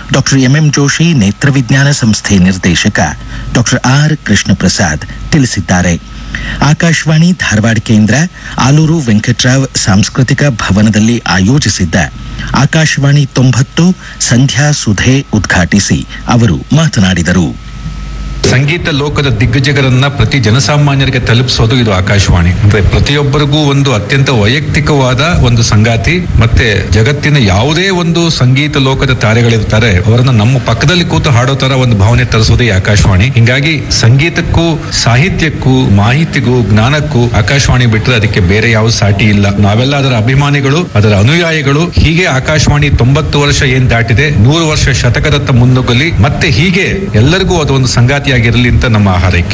doctor MM Joshi ನೇತ್ರವಿಜ್ಞಾನ ಸಂಸ್ಥೆ ನಿರ್ದೇಶಕ doctor R Krishna Prasad ತಿಳಿಸಿದ್ದಾರೆ ಆಕಾಶವಾಣಿ ಧಾರವಾಡ ಕೇಂದ್ರ ಆಲೂರು ವೆಂಕಟ್ರಾವ್ ಸಾಂಸ್ಕೃತಿಕ ಭವನದಲ್ಲಿ ಆಯೋಜಿಸಿದ್ದ ಆಕಾಶವಾಣಿ ತೊಂಬತ್ತು ಸಂಧ್ಯಾ ಸುಧೆ ಉದ್ಘಾಟಿಸಿ ಅವರು ಮಾತನಾಡಿದರು ಸಂಗೀತ ಲೋಕದ ದಿಗ್ಗಜಗಳನ್ನ ಪ್ರತಿ ಜನಸಾಮಾನ್ಯರಿಗೆ ತಲುಪಿಸೋದು ಇದು ಆಕಾಶವಾಣಿ ಅಂದ್ರೆ ಪ್ರತಿಯೊಬ್ಬರಿಗೂ ಒಂದು ಅತ್ಯಂತ ವೈಯಕ್ತಿಕವಾದ ಒಂದು ಸಂಗಾತಿ ಮತ್ತೆ ಜಗತ್ತಿನ ಯಾವುದೇ ಒಂದು ಸಂಗೀತ ಲೋಕದ ತಾರೆಗಳಿರ್ತಾರೆ ಅವರನ್ನ ನಮ್ಮ ಪಕ್ಕದಲ್ಲಿ ಕೂತು ಹಾಡೋ ತರ ಒಂದು ಭಾವನೆ ತರಿಸೋದೇ ಈ ಆಕಾಶವಾಣಿ ಹಿಂಗಾಗಿ ಸಂಗೀತಕ್ಕೂ ಸಾಹಿತ್ಯಕ್ಕೂ ಮಾಹಿತಿಗೂ ಜ್ಞಾನಕ್ಕೂ ಆಕಾಶವಾಣಿ ಬಿಟ್ಟರೆ ಅದಕ್ಕೆ ಬೇರೆ ಯಾವ ಸಾಟಿ ಇಲ್ಲ ನಾವೆಲ್ಲ ಅದರ ಅಭಿಮಾನಿಗಳು ಅದರ ಅನುಯಾಯಿಗಳು ಹೀಗೆ ಆಕಾಶವಾಣಿ ತೊಂಬತ್ತು ವರ್ಷ ಏನ್ ದಾಟಿದೆ ನೂರು ವರ್ಷ ಶತಕದತ್ತ ಮುನ್ನುಗ್ಗಲಿ ಮತ್ತೆ ಹೀಗೆ ಎಲ್ಲರಿಗೂ ಅದು ಒಂದು ಸಂಗಾತಿಯಾಗಿರಲಿ ಅಂತ ನಮ್ಮ ಹಾರೈಕೆ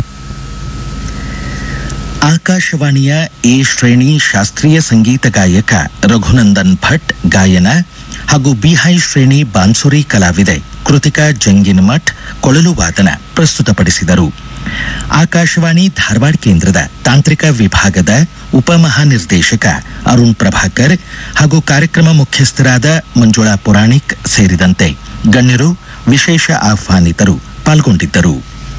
ಆಕಾಶವಾಣಿಯ ಎ ಶ್ರೇಣಿ ಶಾಸ್ತ್ರೀಯ ಸಂಗೀತ ಗಾಯಕ ರಘುನಂದನ್ ಭಟ್ ಗಾಯನ ಹಾಗೂ ಬಿಹೈ ಶ್ರೇಣಿ ಬಾನ್ಸುರಿ ಕಲಾವಿದೆ ಕೃತಿಕಾ ಜಂಗಿನಮಠ್ ಕೊಳಲು ವಾದನ ಪ್ರಸ್ತುತಪಡಿಸಿದರು ಆಕಾಶವಾಣಿ ಧಾರವಾಡ ಕೇಂದ್ರದ ತಾಂತ್ರಿಕ ವಿಭಾಗದ ಉಪಮಹಾನಿರ್ದೇಶಕ ಅರುಣ್ ಪ್ರಭಾಕರ್ ಹಾಗೂ ಕಾರ್ಯಕ್ರಮ ಮುಖ್ಯಸ್ಥರಾದ ಮಂಜುಳಾ ಪುರಾಣಿಕ್ ಸೇರಿದಂತೆ ಗಣ್ಯರು ವಿಶೇಷ ಆಹ್ವಾನಿತರು ಪಾಲ್ಗೊಂಡಿದ್ದರು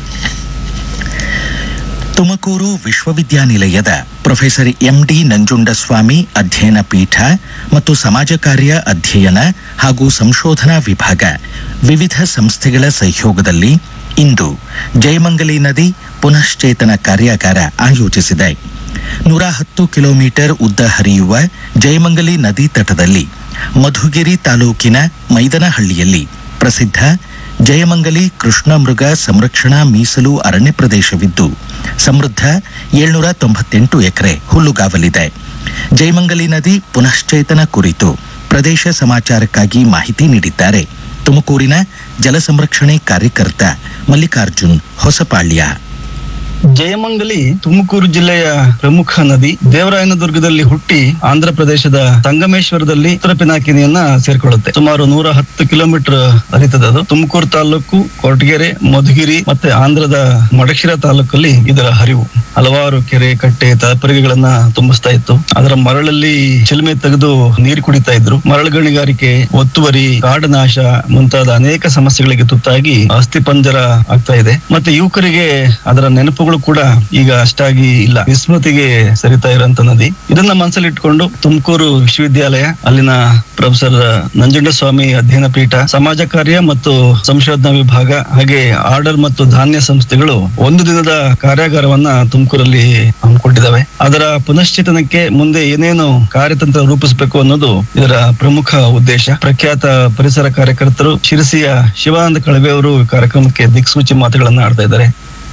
ತುಮಕೂರು ವಿಶ್ವವಿದ್ಯಾನಿಲಯದ ಪ್ರೊಫೆಸರ್ ಎಂಡಿ ನಂಜುಂಡಸ್ವಾಮಿ ಅಧ್ಯಯನ ಪೀಠ ಮತ್ತು ಸಮಾಜ ಕಾರ್ಯ ಅಧ್ಯಯನ ಹಾಗೂ ಸಂಶೋಧನಾ ವಿಭಾಗ ವಿವಿಧ ಸಂಸ್ಥೆಗಳ ಸಹಯೋಗದಲ್ಲಿ ಇಂದು ಜಯಮಂಗಲಿ ನದಿ ಪುನಶ್ಚೇತನ ಕಾರ್ಯಾಗಾರ ಆಯೋಜಿಸಿದೆ ನೂರ ಹತ್ತು ಕಿಲೋಮೀಟರ್ ಉದ್ದ ಹರಿಯುವ ಜಯಮಂಗಲಿ ನದಿ ತಟದಲ್ಲಿ ಮಧುಗಿರಿ ತಾಲೂಕಿನ ಮೈದನಹಳ್ಳಿಯಲ್ಲಿ ಪ್ರಸಿದ್ಧ ಜಯಮಂಗಲಿ ಕೃಷ್ಣ ಮೃಗ ಸಂರಕ್ಷಣಾ ಮೀಸಲು ಅರಣ್ಯ ಪ್ರದೇಶವಿದ್ದು ಸಮೃದ್ಧ ಏಳ್ನೂರ ತೊಂಬತ್ತೆಂಟು ಎಕರೆ ಹುಲ್ಲುಗಾವಲಿದೆ ಜಯಮಂಗಲಿ ನದಿ ಪುನಶ್ಚೇತನ ಕುರಿತು ಪ್ರದೇಶ ಸಮಾಚಾರಕ್ಕಾಗಿ ಮಾಹಿತಿ ನೀಡಿದ್ದಾರೆ ತುಮಕೂರಿನ ಜಲ ಸಂರಕ್ಷಣೆ ಕಾರ್ಯಕರ್ತ ಮಲ್ಲಿಕಾರ್ಜುನ್ ಹೊಸಪಾಳ್ಯ ಜಯಮಂಗಲಿ ತುಮಕೂರು ಜಿಲ್ಲೆಯ ಪ್ರಮುಖ ನದಿ ದೇವರಾಯನದುರ್ಗದಲ್ಲಿ ಹುಟ್ಟಿ ಆಂಧ್ರ ಪ್ರದೇಶದ ಸಂಗಮೇಶ್ವರದಲ್ಲಿ ಉತ್ತರ ಪಿನಾಕಿನಿಯನ್ನ ಸೇರ್ಕೊಳ್ಳುತ್ತೆ ಸುಮಾರು ನೂರ ಹತ್ತು ಕಿಲೋಮೀಟರ್ ಹರಿತದೆ ಅದು ತುಮಕೂರು ತಾಲೂಕು ಕೊರಟಗೆರೆ ಮಧುಗಿರಿ ಮತ್ತೆ ಆಂಧ್ರದ ಮಡಕ್ಷಿರ ತಾಲೂಕಲ್ಲಿ ಇದರ ಹರಿವು ಹಲವಾರು ಕೆರೆ ಕಟ್ಟೆ ತಲಪರಿಗೆಗಳನ್ನ ತುಂಬಿಸ್ತಾ ಇತ್ತು ಅದರ ಮರಳಲ್ಲಿ ಚಿಲುಮೆ ತೆಗೆದು ನೀರು ಕುಡಿತಾ ಇದ್ರು ಮರಳು ಗಣಿಗಾರಿಕೆ ಒತ್ತುವರಿ ಕಾಡುನಾಶ ಮುಂತಾದ ಅನೇಕ ಸಮಸ್ಯೆಗಳಿಗೆ ತುತ್ತಾಗಿ ಅಸ್ಥಿಪಂಜರ ಆಗ್ತಾ ಇದೆ ಮತ್ತೆ ಯುವಕರಿಗೆ ಅದರ ನೆನಪುಗಳು ಕೂಡ ಈಗ ಅಷ್ಟಾಗಿ ಇಲ್ಲ ವಿಸ್ಮೃತಿಗೆ ಸರಿತಾ ಇರುವಂತ ನದಿ ಇದನ್ನ ಮನಸ್ಸಲ್ಲಿ ಇಟ್ಕೊಂಡು ತುಮಕೂರು ವಿಶ್ವವಿದ್ಯಾಲಯ ಅಲ್ಲಿನ ಪ್ರೊಫೆಸರ್ ನಂಜುಂಡಸ್ವಾಮಿ ಅಧ್ಯಯನ ಪೀಠ ಸಮಾಜ ಕಾರ್ಯ ಮತ್ತು ಸಂಶೋಧನಾ ವಿಭಾಗ ಹಾಗೆ ಆರ್ಡರ್ ಮತ್ತು ಧಾನ್ಯ ಸಂಸ್ಥೆಗಳು ಒಂದು ದಿನದ ಕಾರ್ಯಾಗಾರವನ್ನ ತುಮಕೂರಲ್ಲಿ ಹಮ್ಮಿಕೊಂಡಿದ್ದಾವೆ ಅದರ ಪುನಶ್ಚೇತನಕ್ಕೆ ಮುಂದೆ ಏನೇನು ಕಾರ್ಯತಂತ್ರ ರೂಪಿಸಬೇಕು ಅನ್ನೋದು ಇದರ ಪ್ರಮುಖ ಉದ್ದೇಶ ಪ್ರಖ್ಯಾತ ಪರಿಸರ ಕಾರ್ಯಕರ್ತರು ಶಿರಸಿಯ ಶಿವಾನಂದ ಕಳವೆ ಅವರು ಈ ಕಾರ್ಯಕ್ರಮಕ್ಕೆ ದಿಕ್ಸೂಚಿ ಮಾತುಗಳನ್ನ ಆಡ್ತಾ ಇದ್ದಾರೆ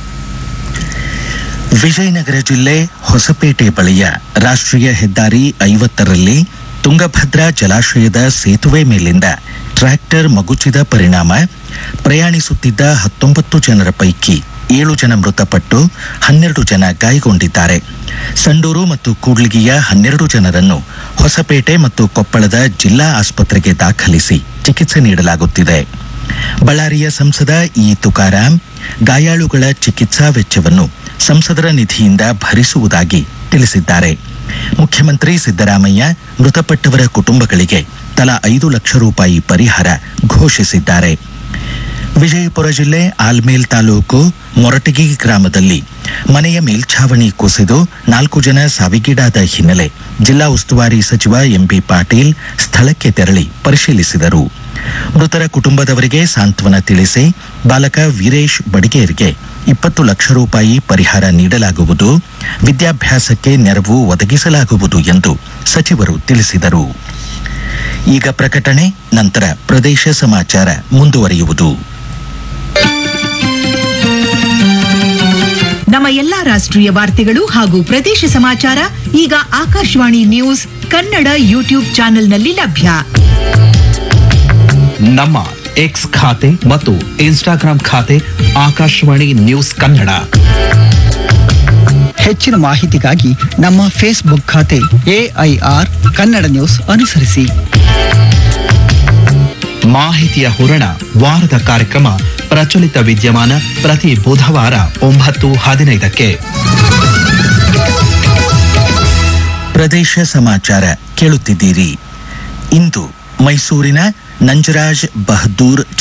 ವಿಜಯನಗರ ಜಿಲ್ಲೆ ಹೊಸಪೇಟೆ ಬಳಿಯ ರಾಷ್ಟ್ರೀಯ ಹೆದ್ದಾರಿ ಐವತ್ತರಲ್ಲಿ ತುಂಗಭದ್ರಾ ಜಲಾಶಯದ ಸೇತುವೆ ಮೇಲಿಂದ ಟ್ರ್ಯಾಕ್ಟರ್ ಮಗುಚಿದ ಪರಿಣಾಮ ಪ್ರಯಾಣಿಸುತ್ತಿದ್ದ ಹತ್ತೊಂಬತ್ತು ಜನರ ಪೈಕಿ ಏಳು ಜನ ಮೃತಪಟ್ಟು ಹನ್ನೆರಡು ಜನ ಗಾಯಗೊಂಡಿದ್ದಾರೆ ಸಂಡೂರು ಮತ್ತು ಕೂಡ್ಲಿಗಿಯ ಹನ್ನೆರಡು ಜನರನ್ನು ಹೊಸಪೇಟೆ ಮತ್ತು ಕೊಪ್ಪಳದ ಜಿಲ್ಲಾ ಆಸ್ಪತ್ರೆಗೆ ದಾಖಲಿಸಿ ಚಿಕಿತ್ಸೆ ನೀಡಲಾಗುತ್ತಿದೆ ಬಳ್ಳಾರಿಯ ಸಂಸದ ಇ ತುಕಾರಾಂ ಗಾಯಾಳುಗಳ ಚಿಕಿತ್ಸಾ ವೆಚ್ಚವನ್ನು ಸಂಸದರ ನಿಧಿಯಿಂದ ಭರಿಸುವುದಾಗಿ ತಿಳಿಸಿದ್ದಾರೆ ಮುಖ್ಯಮಂತ್ರಿ ಸಿದ್ದರಾಮಯ್ಯ ಮೃತಪಟ್ಟವರ ಕುಟುಂಬಗಳಿಗೆ ತಲಾ ಐದು ಲಕ್ಷ ರೂಪಾಯಿ ಪರಿಹಾರ ಘೋಷಿಸಿದ್ದಾರೆ ವಿಜಯಪುರ ಜಿಲ್ಲೆ ಆಲ್ಮೇಲ್ ತಾಲೂಕು ಮೊರಟಗಿ ಗ್ರಾಮದಲ್ಲಿ ಮನೆಯ ಮೇಲ್ಛಾವಣಿ ಕುಸಿದು ನಾಲ್ಕು ಜನ ಸಾವಿಗೀಡಾದ ಹಿನ್ನೆಲೆ ಜಿಲ್ಲಾ ಉಸ್ತುವಾರಿ ಸಚಿವ ಎಂಬಿ ಪಾಟೀಲ್ ಸ್ಥಳಕ್ಕೆ ತೆರಳಿ ಪರಿಶೀಲಿಸಿದರು ಮೃತರ ಕುಟುಂಬದವರಿಗೆ ಸಾಂತ್ವನ ತಿಳಿಸಿ ಬಾಲಕ ವೀರೇಶ್ ಬಡಿಗೇರ್ಗೆ ಇಪ್ಪತ್ತು ಲಕ್ಷ ರೂಪಾಯಿ ಪರಿಹಾರ ನೀಡಲಾಗುವುದು ವಿದ್ಯಾಭ್ಯಾಸಕ್ಕೆ ನೆರವು ಒದಗಿಸಲಾಗುವುದು ಎಂದು ಸಚಿವರು ತಿಳಿಸಿದರು ಈಗ ಪ್ರಕಟಣೆ ನಂತರ ಪ್ರದೇಶ ಸಮಾಚಾರ ಮುಂದುವರಿಯುವುದು ನಮ್ಮ ಎಲ್ಲಾ ರಾಷ್ಟ್ರೀಯ ವಾರ್ತೆಗಳು ಹಾಗೂ ಪ್ರದೇಶ ಸಮಾಚಾರ ಈಗ ಆಕಾಶವಾಣಿ ನ್ಯೂಸ್ ಕನ್ನಡ ಯೂಟ್ಯೂಬ್ ಚಾನೆಲ್ನಲ್ಲಿ ಲಭ್ಯ ನಮ್ಮ ಎಕ್ಸ್ ಖಾತೆ ಮತ್ತು ಇನ್ಸ್ಟಾಗ್ರಾಂ ಖಾತೆ ಆಕಾಶವಾಣಿ ನ್ಯೂಸ್ ಕನ್ನಡ ಹೆಚ್ಚಿನ ಮಾಹಿತಿಗಾಗಿ ನಮ್ಮ ಫೇಸ್ಬುಕ್ ಖಾತೆ ಎಐಆರ್ ಕನ್ನಡ ನ್ಯೂಸ್ ಅನುಸರಿಸಿ ಮಾಹಿತಿಯ ಹೂರಣ ವಾರದ ಕಾರ್ಯಕ್ರಮ ಪ್ರಚಲಿತ ವಿದ್ಯಮಾನ ಪ್ರತಿ ಬುಧವಾರ ಒಂಬತ್ತು ಹದಿನೈದಕ್ಕೆ ಪ್ರದೇಶ ಸಮಾಚಾರ ಕೇಳುತ್ತಿದ್ದೀರಿ ಇಂದು ಮೈಸೂರಿನ ನಂಜರಾಜ್ ಬಹದ್ದೂರ್